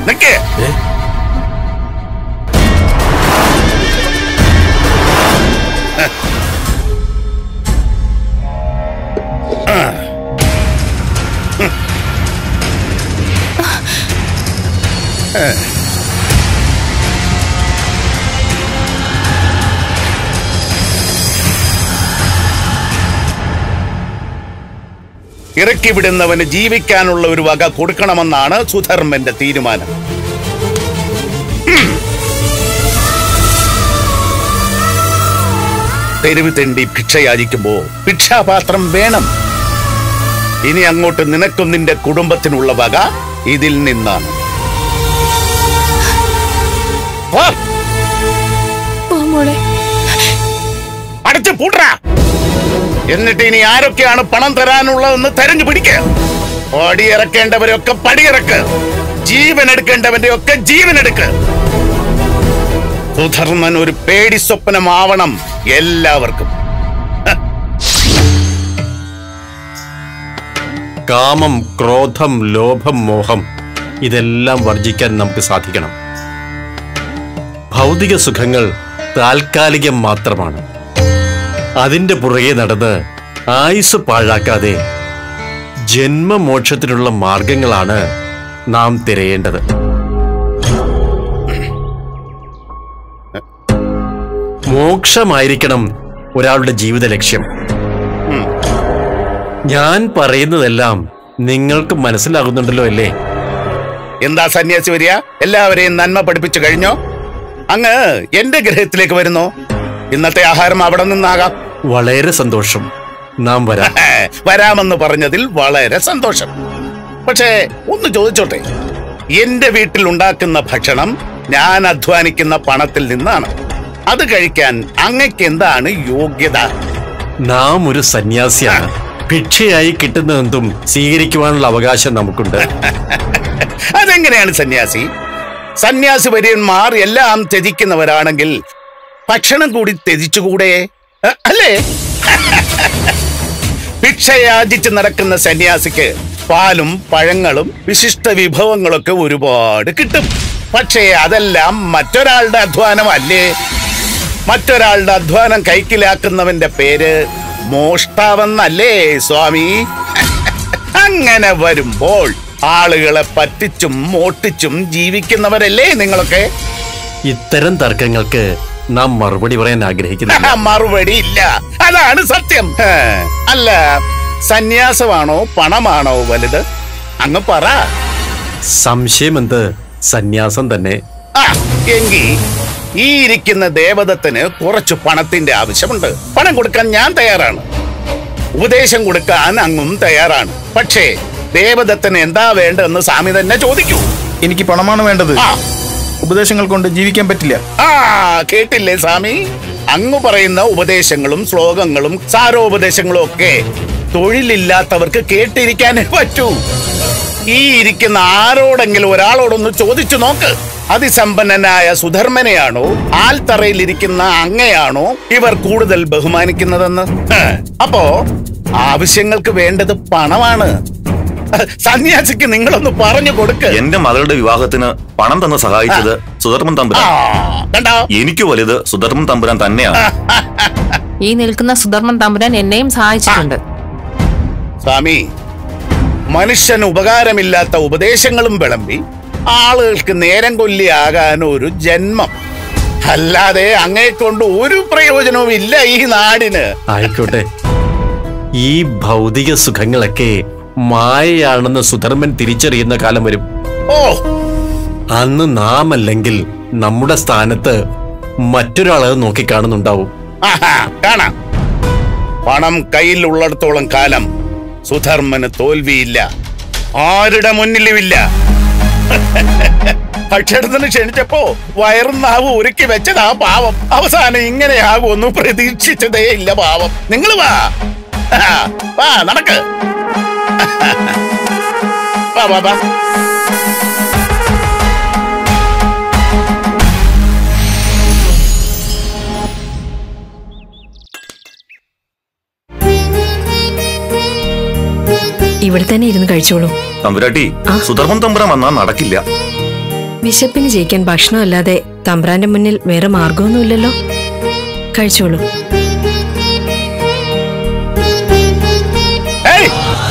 നിക്ക് ഇറക്കി വിടുന്നവന് ജീവിക്കാനുള്ള ഒരു വക കൊടുക്കണമെന്നാണ് സുധർമ്മന്റെ തീരുമാനം ഉം. തെരുവ് തെണ്ടി ഭിക്ഷയാചിക്കുമ്പോ ഭിക്ഷാപാത്രം വേണം ഇനി അങ്ങോട്ട് നിനക്കും നിന്റെ കുടുംബത്തിനുള്ള വക ഇതിൽ നിന്നാണ് വാ, പോ മോളെ അടച്ച് പൂട്ട എന്നിട്ട് ഇനി ആരൊക്കെയാണ് പണം തരാനുള്ളതെന്ന് തെരഞ്ഞു പിടിക്ക പടിയിറക്കേണ്ടവരെയൊക്കെ പടിയിറക്ക് ജീവൻ എടുക്കേണ്ടവന്റെ ഒക്കെ ജീവൻ എടുക്ക് സുധർമ്മൻ ഒരു പേടി സ്വപ്നമാവണം എല്ലാവർക്കും കാമം ക്രോധം ലോഭം മോഹം ഇതെല്ലാം വർജിക്കാൻ നമുക്ക് സാധിക്കണം ഭൗതിക സുഖങ്ങൾ താൽക്കാലികം മാത്രമാണ് അതിന്റെ പുറകെ നടന്ന് ആയുസ് പാഴാക്കാതെ ജന്മമോക്ഷത്തിനുള്ള മാർഗങ്ങളാണ് നാം തിരയേണ്ടത് മോക്ഷമായിരിക്കണം ഒരാളുടെ ജീവിത ലക്ഷ്യം ഞാൻ പറയുന്നതെല്ലാം നിങ്ങൾക്ക് മനസ്സിലാകുന്നുണ്ടല്ലോ അല്ലേ എന്താ സന്യാസി വരിക എല്ലാവരെയും നന്മ പഠിപ്പിച്ചു കഴിഞ്ഞോ അങ്ങ് എന്റെ ഗ്രഹത്തിലേക്ക് വരുന്നോ ഇന്നത്തെ ആഹാരം അവിടെ നിന്നാകാം വളരെ സന്തോഷം നാം വരാം ഏ, വരാമെന്ന് പറഞ്ഞതിൽ വളരെ സന്തോഷം പക്ഷേ ഒന്ന് ചോദിച്ചോട്ടെ എന്റെ വീട്ടിൽ ഉണ്ടാക്കുന്ന ഭക്ഷണം ഞാൻ അധ്വാനിക്കുന്ന പണത്തിൽ നിന്നാണ് അത് കഴിക്കാൻ അങ്ങക്ക് എന്താണ് യോഗ്യത നാം ഒരു സന്യാസിയാണ് ഭിക്ഷയായി കിട്ടുന്നതെന്തും സ്വീകരിക്കുവാനുള്ള അവകാശം നമുക്കുണ്ട് അതെങ്ങനെയാണ് സന്യാസി സന്യാസി വര്യന്മാർ എല്ലാം ത്യജിക്കുന്നവരാണെങ്കിൽ ഭക്ഷണം കൂടി ത്യജിച്ചുകൂടെ അ- അല്ലേ ഭിക്ഷയാചിച്ച് നടക്കുന്ന സന്യാസിക്ക് പാലും പഴങ്ങളും വിശിഷ്ട വിഭവങ്ങളൊക്കെ ഒരുപാട് കിട്ടും പക്ഷേ അതെല്ലാം മറ്റൊരാളുടെ അധ്വാനമല്ലേ മറ്റൊരാളുടെ അധ്വാനം കൈക്കിലാക്കുന്നവന്റെ പേര് മോഷ്ടാവെന്നല്ലേ സ്വാമി അങ്ങനെ വരുമ്പോൾ ആളുകളെ പറ്റിച്ചും മോട്ടിച്ചും ജീവിക്കുന്നവരല്ലേ നിങ്ങളൊക്കെ ഇത്തരം തർക്കങ്ങൾക്ക് നാം മറുപടി പറയാൻ ആഗ്രഹിക്കുന്നില്ല മറുപടി ഇല്ല അതാണ് സത്യം ഹേ, അല്ല സന്യാസമാണോ പണമാണോ വലുത് അങ്ങ് പറ സംശയമെന്ത് സന്യാസം തന്നെ ആ എങ്കി ഈ ഇരിക്കുന്ന ദേവദത്തിന് കുറച്ച് പണത്തിന്റെ ആവശ്യമുണ്ട് പണം കൊടുക്കാൻ ഞാൻ തയ്യാറാണ് ഉപദേശം കൊടുക്കാൻ അങ്ങും തയ്യാറാണ് പക്ഷേ ദേവദത്തിന് എന്താ വേണ്ടതെന്ന് സ്വാമി തന്നെ ചോദിക്കൂ എനിക്ക് പണമാണ് വേണ്ടത് ആ ഉപദേശങ്ങൾ കൊണ്ട് ജീവിക്കാൻ പറ്റില്ല ആ കേട്ടില്ലേ സ്വാമി അങ്ങ് പറയുന്ന ഉപദേശങ്ങളും ശ്ലോകങ്ങളും സാരോപദേശങ്ങളും ഒക്കെ തൊഴിലില്ലാത്തവർക്ക് കേട്ടിരിക്കാനേ പറ്റൂ ഈ ഇരിക്കുന്ന ആരോടെങ്കിലും ഒരാളോടൊന്ന് ചോദിച്ചു നോക്ക് അതിസമ്പന്നനായ സുധർമ്മനെയാണോ ആൽത്തറയിലിരിക്കുന്ന അങ്ങയാണോ ഇവർ കൂടുതൽ ബഹുമാനിക്കുന്നതെന്ന് ഹ്, അപ്പോ ആവശ്യങ്ങൾക്ക് വേണ്ടത് പണമാണ് സന്യാസിക്ക് നിങ്ങളൊന്ന് പറഞ്ഞു കൊടുക്ക് എന്റെ മകളുടെ വിവാഹത്തിന് പണം തന്ന് സഹായിച്ചത് സുധർമ്മൻ ആ തമ്പുരാൻ കണ്ടോ എനിക്ക് വലുത് സുധർമ്മൻ തമ്പുരാൻ തന്നെയാണ് ഈ നിൽക്കുന്ന സുധർമ്മൻ തമ്പുരാൻ എന്നെയും സഹായിച്ചിട്ടുണ്ട് സ്വാമി മനുഷ്യന് ഉപകാരമില്ലാത്ത ഉപദേശങ്ങളും വിളമ്പി ആളുകൾക്ക് നേരം കൊല്ലിയാകാൻ ഒരു ജന്മം അല്ലാതെ അങ്ങേ കൊണ്ട് ഒരു പ്രയോജനവും ഇല്ല ഈ നാടിന് ആയിക്കോട്ടെ ഈ ഭൗതിക സുഖങ്ങളൊക്കെ മായയാണെന്ന് സുധർമ്മൻ തിരിച്ചറിയുന്ന കാലം വരും ഓ അന്ന് നാം അല്ലെങ്കിൽ നമ്മുടെ സ്ഥാനത്ത് മറ്റൊരാളത് നോക്കിക്കാണുന്നുണ്ടാവും ആഹാ, കാണാം പണം കയ്യിൽ ഉള്ളിടത്തോളം കാലം സുധർമ്മന് തോൽവിയില്ല ആരുടെ മുന്നിലുമില്ല ഭക്ഷണത്തിന് ക്ഷണിച്ചപ്പോ വയറും നാവും ഒരുക്കി വെച്ചതാ പാവം അവസാനം ഇങ്ങനെയാകുമെന്ന് പ്രതീക്ഷിച്ചതേ ഇല്ല പാവം നിങ്ങൾ വാ ആ, വാ നടക്ക് വാ വാ വാ ഇവിടെ തന്നെ ഇരുന്ന് കഴിച്ചോളൂ തമ്പുരാട്ടി സുധർമ്മൻ തമ്പുരാൻ വന്നാൽ നടക്കില്ല വിശപ്പിന് ജയിക്കാൻ ഭക്ഷണമല്ലാതെ തമ്പ്രാന്റെ മുന്നിൽ വേറെ മാർഗമൊന്നുമില്ലല്ലോ കഴിച്ചോളൂ ഏയ്!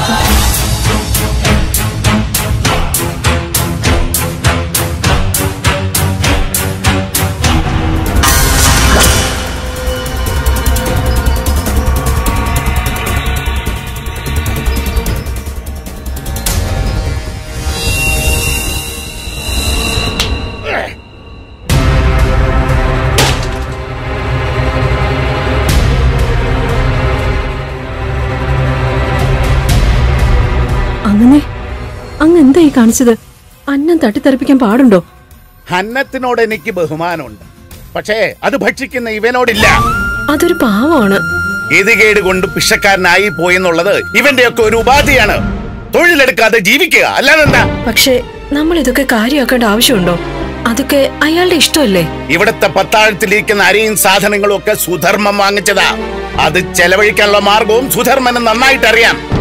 അങ്ങനെ അങ്ങ് എന്തായി കാണിച്ചത് അന്നം തട്ടിത്തെറിപ്പിക്കാൻ പാടുണ്ടോ അന്നത്തിനോട് എനിക്ക് ബഹുമാനമുണ്ട് പക്ഷേ അത് ഭക്ഷിക്കുന്ന ഇവനോടില്ല അതൊരു പാവമാണ് ഗതികേട് കൊണ്ട് പിഷക്കാരനായി പോയെന്നുള്ളത് ഇവന്റെയൊക്കെ ഒരു ഉപാധിയാണ് തൊഴിലെടുക്കാതെ ജീവിക്കുക അല്ലാതെന്താ പക്ഷേ നമ്മൾ ഇതൊക്കെ കാര്യമാക്കേണ്ട ആവശ്യമുണ്ടോ അതൊക്കെ അയാളുടെ ഇഷ്ടമല്ലേ ഇവിടുത്തെ പത്താഴത്തിലിരിക്കുന്ന അരിയും സാധനങ്ങളും ഒക്കെ സുധർമ്മം വാങ്ങിച്ചതാ അത് ചെലവഴിക്കാനുള്ള മാർഗവും സുധർമ്മന് നന്നായിട്ട് അറിയാം